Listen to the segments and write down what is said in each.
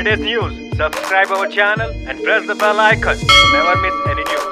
latest news, subscribe our channel and press the bell icon to never miss any news.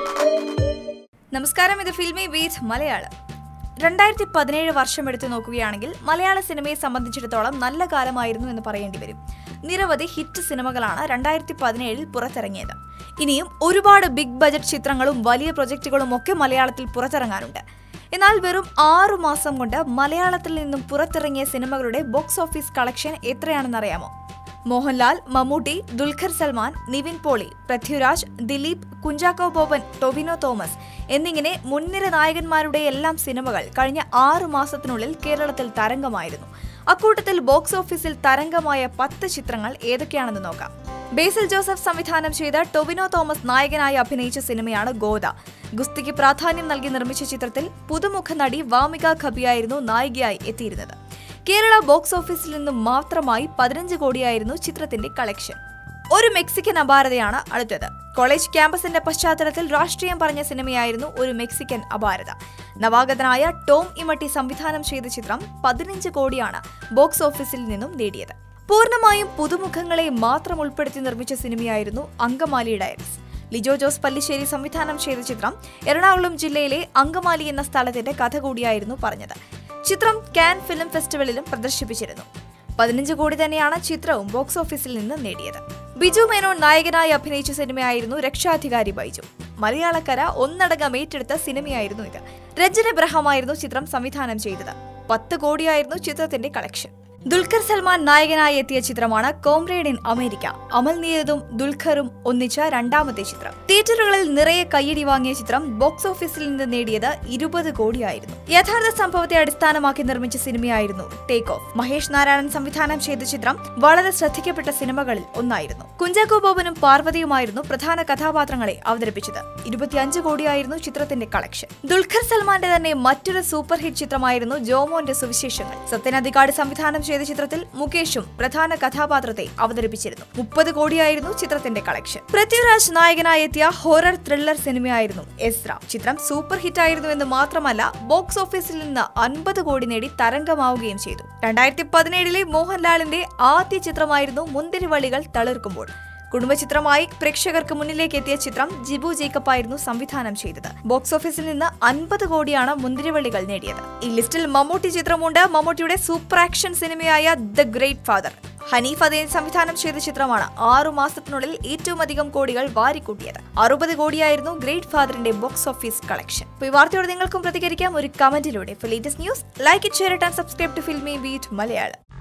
നമസ്കാരം ഇത് filmy beach Malayalam രണ്ടായിരത്തി പതിനേഴ് വർഷം എടുത്തു നോക്കുകയാണെങ്കിൽ മലയാള സിനിമയെ സംബന്ധിച്ചിടത്തോളം നല്ല കാലമായിരുന്നു എന്ന് പറയേണ്ടി വരും നിരവധി ഹിറ്റ് സിനിമകളാണ് രണ്ടായിരത്തി പതിനേഴിൽ പുറത്തിറങ്ങിയത് ഇനിയും ഒരുപാട് ബിഗ് ബജറ്റ് ചിത്രങ്ങളും വലിയ പ്രൊജക്ടുകളും ഒക്കെ മലയാളത്തിൽ പുറത്തിറങ്ങാനുണ്ട് എന്നാൽ വെറും ആറു മാസം കൊണ്ട് മലയാളത്തിൽ നിന്നും പുറത്തിറങ്ങിയ സിനിമകളുടെ ബോക്സ് ഓഫീസ് കളക്ഷൻ എത്രയാണെന്നറിയാമോ മോഹൻലാൽ മമ്മൂട്ടി ദുൽഖർ സൽമാൻ നിവിൻ പോളി പൃഥ്വിരാജ് ദിലീപ് കുഞ്ചാക്കോ ബോബൻ ടൊവിനോ തോമസ് എന്നിങ്ങനെ മുൻനിര നായകന്മാരുടെ എല്ലാം സിനിമകൾ കഴിഞ്ഞ ആറു മാസത്തിനുള്ളിൽ കേരളത്തിൽ തരംഗമായിരുന്നു അക്കൂട്ടത്തിൽ ബോക്സ് ഓഫീസിൽ തരംഗമായ പത്ത് ചിത്രങ്ങൾ ഏതൊക്കെയാണെന്ന് നോക്കാം ബേസിൽ ജോസഫ് സംവിധാനം ചെയ്ത ടൊവിനോ തോമസ് നായകനായി അഭിനയിച്ച സിനിമയാണ് ഗോദ ഗുസ്തിക്ക് പ്രാധാന്യം നൽകി നിർമ്മിച്ച ചിത്രത്തിൽ പുതുമുഖ നടി വാമിക ഖബിയായിരുന്നു നായികയായി എത്തിയിരുന്നത് കേരള ബോക്സ് ഓഫീസിൽ നിന്നും മാത്രമായി പതിനഞ്ച് കോടിയായിരുന്നു ചിത്രത്തിന്റെ കളക്ഷൻ ഒരു മെക്സിക്കൻ അപാരതയാണ് അടുത്തത് കോളേജ് ക്യാമ്പസിന്റെ പശ്ചാത്തലത്തിൽ രാഷ്ട്രീയം പറഞ്ഞ സിനിമയായിരുന്നു ഒരു മെക്സിക്കൻ അപാരത നവാഗതനായ ടോം ഇമട്ടി സംവിധാനം ചെയ്ത ചിത്രം പതിനഞ്ച് കോടിയാണ് ബോക്സ് ഓഫീസിൽ നിന്നും നേടിയത് പൂർണ്ണമായും പുതുമുഖങ്ങളെ മാത്രം ഉൾപ്പെടുത്തി നിർമ്മിച്ച സിനിമയായിരുന്നു അങ്കമാലി ഡയറീസ് ലിജോ ജോസ് പല്ലിശ്ശേരി സംവിധാനം ചെയ്ത ചിത്രം എറണാകുളം ജില്ലയിലെ അങ്കമാലി എന്ന സ്ഥലത്തിന്റെ കഥ കൂടിയായിരുന്നു പറഞ്ഞത് ചിത്രം കാൻ ഫിലിം ഫെസ്റ്റിവലിലും പ്രദർശിപ്പിച്ചിരുന്നു പതിനഞ്ച് കോടി തന്നെയാണ് ചിത്രവും ബോക്സ് ഓഫീസിൽ നിന്ന് നേടിയത് ബിജു മേനോൻ നായകനായി അഭിനയിച്ച സിനിമയായിരുന്നു രക്ഷാധികാരി ബൈജു മലയാളക്കര ഒന്നടങ്കം ഏറ്റെടുത്ത സിനിമയായിരുന്നു ഇത് രജൻ എബ്രഹാമായിരുന്നു ചിത്രം സംവിധാനം ചെയ്തത് പത്ത് കോടിയായിരുന്നു ചിത്രത്തിന്റെ കളക്ഷൻ ദുൽഖർ സൽമാൻ നായകനായി എത്തിയ ചിത്രമാണ് കോംറേഡ് ഇൻ അമേരിക്ക അമൽ നീരദും ദുൽഖറും ഒന്നിച്ച രണ്ടാമത്തെ ചിത്രം തിയേറ്ററുകളിൽ നിറയെ കയ്യടി വാങ്ങിയ ചിത്രം ബോക്സ് ഓഫീസിൽ നിന്ന് നേടിയത് ഇരുപത് കോടിയായിരുന്നു യഥാർത്ഥ സംഭവത്തെ അടിസ്ഥാനമാക്കി നിർമ്മിച്ച സിനിമയായിരുന്നു ടേക്ക് ഓഫ് മഹേഷ് നാരായണൻ സംവിധാനം ചെയ്ത ചിത്രം വളരെ ശ്രദ്ധിക്കപ്പെട്ട സിനിമകളിൽ ഒന്നായിരുന്നു കുഞ്ചാക്കോ ബോബനും പാർവതിയുമായിരുന്നു പ്രധാന കഥാപാത്രങ്ങളെ അവതരിപ്പിച്ചത് ഇരുപത്തിയഞ്ച് കോടിയായിരുന്നു ചിത്രത്തിന്റെ കളക്ഷൻ ദുൽഖർ സൽമാന്റെ തന്നെ മറ്റൊരു സൂപ്പർ ഹിറ്റ് ചിത്രമായിരുന്നു ജോമോന്റെ സുവിശേഷങ്ങൾ സത്യനദികാട് സംവിധാനം ചെയ്ത ചിത്രത്തിൽ മുകേഷും പ്രധാന കഥാപാത്രത്തെ അവതരിപ്പിച്ചിരുന്നു മുപ്പത് കോടിയായിരുന്നു ചിത്രത്തിന്റെ കളക്ഷൻ പൃഥ്വിരാജ് നായകനായി എത്തിയ ഹൊറർ ത്രില്ലർ സിനിമയായിരുന്നു എസ്ര ചിത്രം സൂപ്പർ ഹിറ്റായിരുന്നു എന്ന് മാത്രമല്ല ബോക്സ് ഓഫീസിൽ നിന്ന് അൻപത് കോടി നേടി തരംഗമാവുകയും ചെയ്തു രണ്ടായിരത്തി പതിനേഴിലെ മോഹൻലാലിന്റെ ആദ്യ ചിത്രമായിരുന്നു മുന്തിരിവള്ളികൾ തളിർക്കുമ്പോൾ കുടുംബചിത്രമായി പ്രേക്ഷകർക്ക് മുന്നിലേക്ക് എത്തിയ ചിത്രം ജിബു ജേക്കബ് ആയിരുന്നു സംവിധാനം ചെയ്തത് ബോക്സ് ഓഫീസിൽ നിന്ന് അൻപത് കോടിയാണ് മുന്തിരിവള്ളികൾ നേടിയത് ഈ ലിസ്റ്റിൽ മമ്മൂട്ടി ചിത്രമുണ്ട് മമ്മൂട്ടിയുടെ സൂപ്പർ ആക്ഷൻ സിനിമയായ the Great Father Haneef Adeni സംവിധാനം ചെയ്ത ചിത്രമാണ് ആറു മാസത്തിനുള്ളിൽ ഏറ്റവും അധികം കോടികൾ വാരിക്കൂട്ടിയത് അറുപത് കോടിയായിരുന്നു ഗ്രേറ്റ് ഫാദറിന്റെ ബോക്സ് ഓഫീസ് കളക്ഷൻ അപ്പോൾ ഈ വാർത്തയോട് നിങ്ങൾക്കും പ്രതികരിക്കാം ഒരു കമന്റിലൂടെ for latest news like it share it and subscribe to Filmibeat Malayalam